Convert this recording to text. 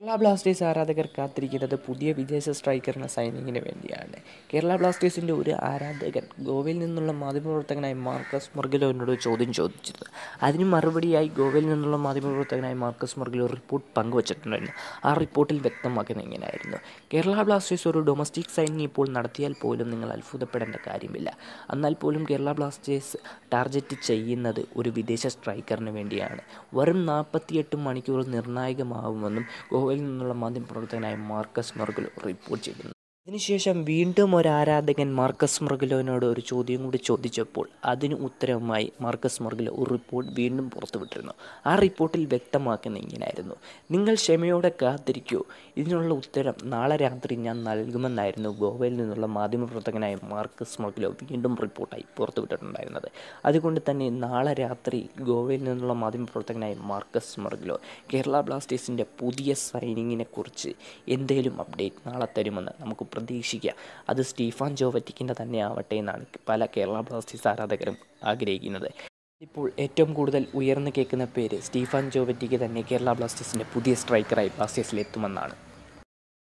Kerala Blasters ആരാധകർ കാത്തിരിക്കുന്നത് പുതിയ വിദേശ സ്ട്രൈക്കറിന് സൈനിങ്ങിന് വേണ്ടിയാണ് കേരള ബ്ലാസ്റ്റേഴ്സിൻ്റെ ഒരു ആരാധകൻ ഗോവയിൽ നിന്നുള്ള മാധ്യമപ്രവർത്തകനായ മാർക്കസ് മർഗലോനോട് ചോദ്യം ചോദിച്ചത് അതിന് മറുപടിയായി ഗോവയിൽ നിന്നുള്ള മാധ്യമപ്രവർത്തകനായ മാർക്കസ് മർഗലോ റിപ്പോർട്ട് പങ്കുവച്ചിട്ടുണ്ടായിരുന്നു ആ റിപ്പോർട്ടിൽ വ്യക്തമാക്കുന്നത് ഇങ്ങനെയായിരുന്നു കേരള ബ്ലാസ്റ്റേഴ്സ് ഒരു ഡൊമസ്റ്റിക് സൈനിങ് ഇപ്പോൾ നടത്തിയാൽ പോലും നിങ്ങൾ അത്ഭുതപ്പെടേണ്ട കാര്യമില്ല എന്നാൽ പോലും കേരള ബ്ലാസ്റ്റേഴ്സ് ടാർഗറ്റ് ചെയ്യുന്നത് ഒരു വിദേശ സ്ട്രൈക്കറിന് വേണ്ടിയാണ് വെറും നാൽപ്പത്തിയെട്ട് മണിക്കൂർ നിർണായകമാവുമെന്നും ഗോവയിൽ നിന്നുള്ള മാധ്യമപ്രവർത്തകനായ മാർക്കസ് മർഗലോ റിപ്പോർട്ട് ചെയ്തിരുന്നു അതിനുശേഷം വീണ്ടും ഒരു ആരാധകൻ മാർക്കസ് മർഗലോനോട് ഒരു ചോദ്യം കൂടി ചോദിച്ചപ്പോൾ അതിന് ഉത്തരവുമായി മാർക്കസ് മർഗലോ ഒരു റിപ്പോർട്ട് വീണ്ടും പുറത്തുവിട്ടിരുന്നു ആ റിപ്പോർട്ടിൽ വ്യക്തമാക്കുന്ന ഇങ്ങനെയായിരുന്നു നിങ്ങൾ ക്ഷമയോടെ കാത്തിരിക്കൂ ഇതിനുള്ള ഉത്തരം നാളെ രാത്രി ഞാൻ നൽകുമെന്നായിരുന്നു ഗോവയിൽ നിന്നുള്ള മാധ്യമപ്രവർത്തകനായ മാർക്കസ് മർഗലോ വീണ്ടും റിപ്പോർട്ടായി പുറത്തുവിട്ടിട്ടുണ്ടായിരുന്നത് അതുകൊണ്ട് തന്നെ നാളെ രാത്രി ഗോവയിൽ നിന്നുള്ള മാധ്യമപ്രവർത്തകനായ മാർക്കസ് മർഗലോ കേരള ബ്ലാസ്റ്റേഴ്സിൻ്റെ പുതിയ സൈനിങ്ങിനെ കുറിച്ച് എന്തെങ്കിലും അപ്ഡേറ്റ് നാളെ തരുമെന്ന് നമുക്ക് പ്രതീക്ഷിക്കാം അത് സ്റ്റീഫാൻ ജോവറ്റിക്കിൻ്റെ തന്നെ ആവട്ടെ എന്നാണ് പല കേരള ബ്ലാസ്റ്റേഴ്സ് ആരാധകരും ആഗ്രഹിക്കുന്നത് ഇപ്പോൾ ഏറ്റവും കൂടുതൽ ഉയർന്നു കേൾക്കുന്ന പേര് സ്റ്റീഫാൻ ജോവറ്റിക്ക് തന്നെ കേരള ബ്ലാസ്റ്റേഴ്സിൻ്റെ പുതിയ സ്ട്രൈക്കറായി ബ്ലാസ്റ്റേഴ്സിൽ എത്തുമെന്നാണ്